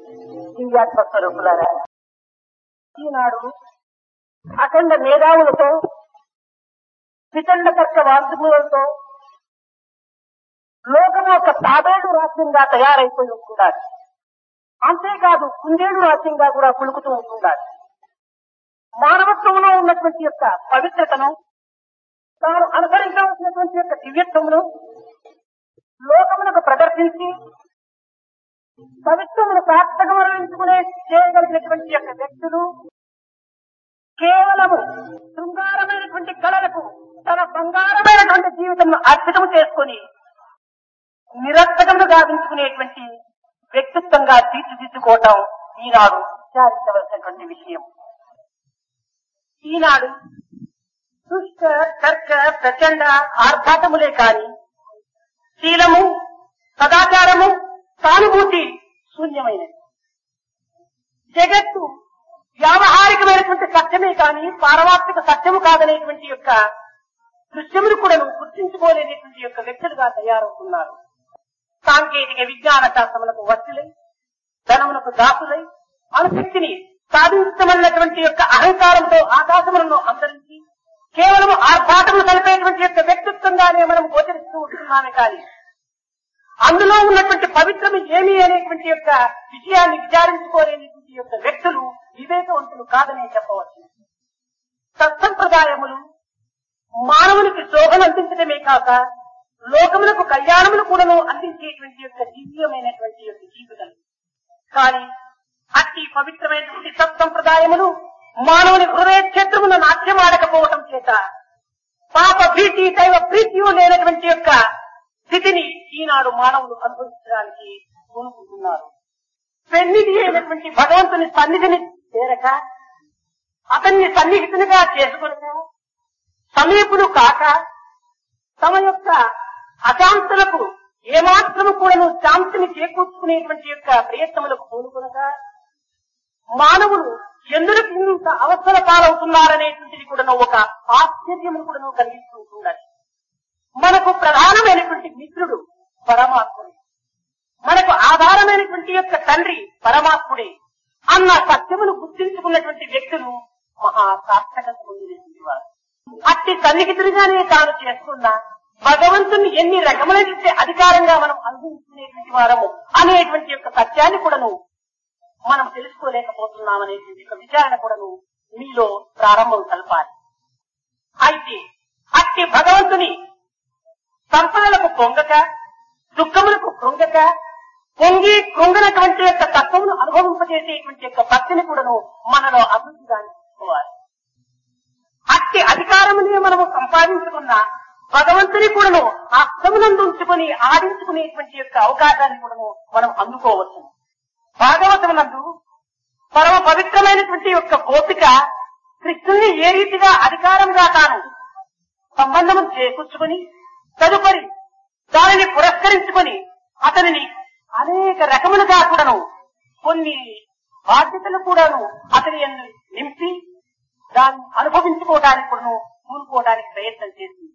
దివ్యాత్మ స్వరూపులారా ఈనాడు అఖండ మేధావులతో వితండ తర్క వాంతుములతో లోకం ఒక తాబేడు రాజ్యంగా తయారైపోయి ఉంటున్నారు అంతేకాదు కుందేడు రాజ్యంగా కూడా పులుకుతూ ఉంటున్నారు మానవత్వంలో ఉన్నటువంటి యొక్క పవిత్రతను తాను అనుసరించవలసినటువంటి యొక్క దివ్యత్వమును లోకమునకు ప్రదర్శించి పవిత్రమును సార్థకమరించుకునే చేయగలిగినటువంటి యొక్క వ్యక్తులు కేవలము శృంగారమైనటువంటి కళలకు తన బంగారమైనటువంటి జీవితంను అర్పితం చేసుకుని నిరర్థకమును గావించుకునేటువంటి వ్యక్తిత్వంగా తీర్చిదిద్దుకోవటం ఈనాడు విచారించవలసినటువంటి విషయం ఈనాడు దుష్ట తర్క ప్రచండ ఆర్భాటములే కాని శీలము సదాచారము సానుభూతి శూన్యమైనది జగత్తు వ్యావహారికమైనటువంటి సత్యమే కాని పారమార్థిక సత్యము కాదనేటువంటి యొక్క దృశ్యములు కూడా గుర్తించుకోలేనటువంటి యొక్క వ్యక్తులుగా తయారవుతున్నారు సాంకేతిక విజ్ఞాన శాస్త్రములకు వస్తులై ధనమునకు దాసులై అనుశక్తిని సాధించమన్నటువంటి యొక్క అహంకారంతో ఆకాశములను అంతరించి కేవలం ఆర్భాటములు కలిపేటువంటి యొక్క వ్యక్తిత్వంగానే మనం గోచరిస్తూ ఉంటున్నామే కానీ అందులో ఉన్నటువంటి పవిత్రము ఏమి అనేటువంటి యొక్క విషయాన్ని విచారించుకోలేనటువంటి యొక్క వ్యక్తులు వివేకవంతులు కాదనే చెప్పవచ్చు సత్సంప్రదాయములు మానవునికి శోభను అందించడమే కాక లోకములకు కళ్యాణములు కూడాను అందించేటువంటి యొక్క దివ్యమైనటువంటి యొక్క జీవితం కానీ అట్టి పవిత్రమైనటువంటి సత్సంప్రదాయములు మానవుని హృదయ క్షేత్రమున నాట్యమాడకపోవటం చేత పాప భీతి దైవ ప్రీతియు లేనటువంటి యొక్క స్థితిని ఈనాడు మానవులు అనుభవించడానికి కోరుకుంటున్నారు పెన్నిధి అయినటువంటి భగవంతుని సన్నిధిని చేరక అతన్ని సన్నిహితునిగా చేసుకొనక సమీపులు కాక తమ యొక్క అశాంతులకు ఏమాత్రము కూడాను శాంతిని చేకూర్చుకునేటువంటి యొక్క ప్రయత్నములకు పూనుకొనక మానవులు ఎందుకు ఇంత అవసర పాలవుతున్నారనేటువంటిది కూడా ఒక ఆశ్చర్యమును కూడా కలిగిస్తూ ఉండాలి మనకు ప్రధానమైనటువంటి మిత్రుడు పరమాత్ముడు మనకు ఆధారమైనటువంటి యొక్క తండ్రి పరమాత్ముడే అన్న సత్యమును గుర్తించుకున్నటువంటి వ్యక్తులు మహా సార్థకత పొందినటువంటి వారు అట్టి సన్నిహితుడిగానే తాను చేసుకున్న భగవంతుని ఎన్ని రకములైనటువంటి అధికారంగా మనం అనుభవించుకునేటువంటి వారము అనేటువంటి యొక్క సత్యాన్ని కూడాను మనం తెలుసుకోలేకపోతున్నాం అనేటువంటి ఒక విచారణ కూడాను మీలో ప్రారంభం కలపాలి అయితే అట్టి భగవంతుని సంపదలకు పొంగక దుఃఖములకు కృంగక పొంగి కృంగనటువంటి యొక్క తత్వమును అనుభవింపజేసేటువంటి యొక్క భక్తిని కూడాను మనలో అభివృద్ధిగా తీసుకోవాలి అట్టి అధికారమునే మనము సంపాదించుకున్న భగవంతుని కూడాను అర్థమునందు ఉంచుకొని ఆడించుకునేటువంటి యొక్క అవకాశాన్ని కూడాను మనం అందుకోవచ్చు భాగవతమునందు పరమ పవిత్రమైనటువంటి యొక్క గోపిక కృష్ణుని ఏ రీతిగా అధికారంగా తాను సంబంధం చేకూర్చుకొని తదుపరి దానిని పురస్కరించుకొని అతనిని అనేక రకములుగా కూడాను కొన్ని బాధ్యతలు కూడాను అతని యందు నింపి దాన్ని అనుభవించుకోవడానికి కూడాను కూనుకోవడానికి ప్రయత్నం చేసింది